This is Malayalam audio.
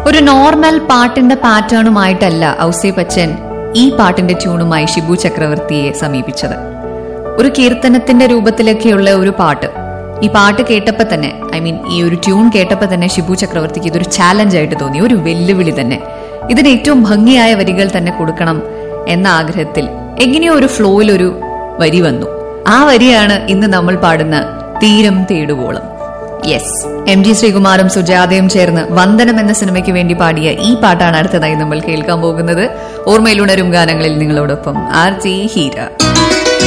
ഒരു നോർമൽ പാട്ടിന്റെ പാറ്റേണുമായിട്ടല്ല ഔസേ ബച്ചൻ ഈ പാട്ടിന്റെ ട്യൂണുമായി ഷിബു ചക്രവർത്തിയെ സമീപിച്ചത് ഒരു കീർത്തനത്തിന്റെ രൂപത്തിലൊക്കെയുള്ള ഒരു പാട്ട് ഈ പാട്ട് കേട്ടപ്പോൾ തന്നെ ഐ മീൻ ഈ ഒരു ട്യൂൺ കേട്ടപ്പോൾ തന്നെ ഷിബു ചക്രവർത്തിക്ക് ഇതൊരു ചാലഞ്ച് ആയിട്ട് തോന്നി ഒരു വെല്ലുവിളി തന്നെ ഇതിന് ഏറ്റവും ഭംഗിയായ വരികൾ തന്നെ കൊടുക്കണം എന്ന ആഗ്രഹത്തിൽ എങ്ങനെയോ ഒരു ഫ്ലോയിൽ ഒരു വരി വന്നു ആ വരിയാണ് ഇന്ന് നമ്മൾ പാടുന്ന തീരം തേടുവോളം യെസ് എം ജി ശ്രീകുമാറും സുജാതയും ചേർന്ന് വന്ദനം എന്ന സിനിമയ്ക്ക് വേണ്ടി പാടിയ ഈ പാട്ടാണ് അടുത്തതായി നമ്മൾ കേൾക്കാൻ പോകുന്നത് ഓർമ്മയിലുണരും ഗാനങ്ങളിൽ നിങ്ങളോടൊപ്പം ആർ ജി ഹീര